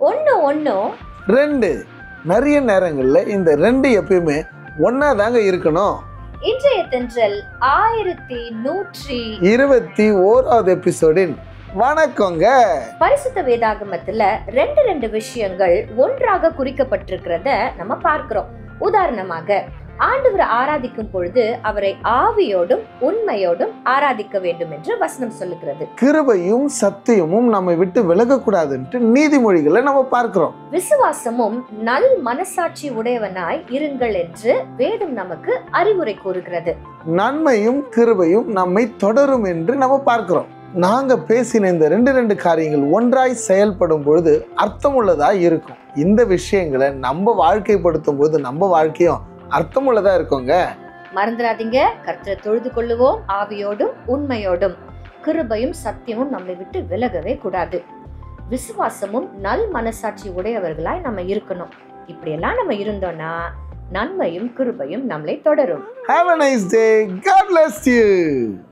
ஒன்று ஒன்றும் ரெண்டு நிறைய நேரங்களில் இந்த ரெண்டு எப்பயுமே ஒன்றா தாங்க இருக்கணும் இன்றைய தென்றல் ஆயிரத்தி நூற்றி இருபத்தி ஓராவது எபிசோடின் வணக்கங்க பரிசுத்த வேதாகமத்துல ரெண்டு ரெண்டு விஷயங்கள் ஒன்றாக குறிக்கப்பட்டிருக்கிறத நம்ம பார்க்கிறோம் உதாரணமாக ஆண்டவரை ஆராதிக்கும் பொழுது அவரை ஆவியோடும் உண்மையோடும் ஆராதிக்க வேண்டும் என்று வசனம் சொல்லுகிறது கிருபையும் சத்தியமும் நம்மை விட்டு விலகக்கூடாதுன்ட்டு நீதிமொழிகளை நம்ம பார்க்கிறோம் விசுவாசமும் நல் மனசாட்சி உடையவனாய் இருங்கள் என்று வேதம் நமக்கு அறிவுரை கூறுகிறது நன்மையும் கிருபையும் நம்மை தொடரும் என்று நம்ம பார்க்கிறோம் நாங்க பேசின இந்த ரெண்டு ரெண்டு காரியங்கள் ஒன்றாய் செயல்படும் பொழுது அர்த்தமுள்ளதா இருக்கும் இந்த விஷயங்களை நம்ம வாழ்க்கைப்படுத்தும் போது நம்ம வாழ்க்கையும் அர்த்தமுள்ளதா இருக்குங்க மறந்துடாதீங்க கர்த்தரை தொழுது கொள்ளுவோம் ஆவியோடும் உண்மையோடும் கிருபையும் சத்தியமும் நம்மை விட்டு விலகவே கூடாது விசுவாசமும் நல் மனசாட்சி உடையவர்களாய் நம்ம இருக்கணும் இப்படியெல்லாம் நம்ம இருந்தோம்னா நன்மையும் கிருபையும் நம்மளை தொடரும் Have a nice day. God bless you.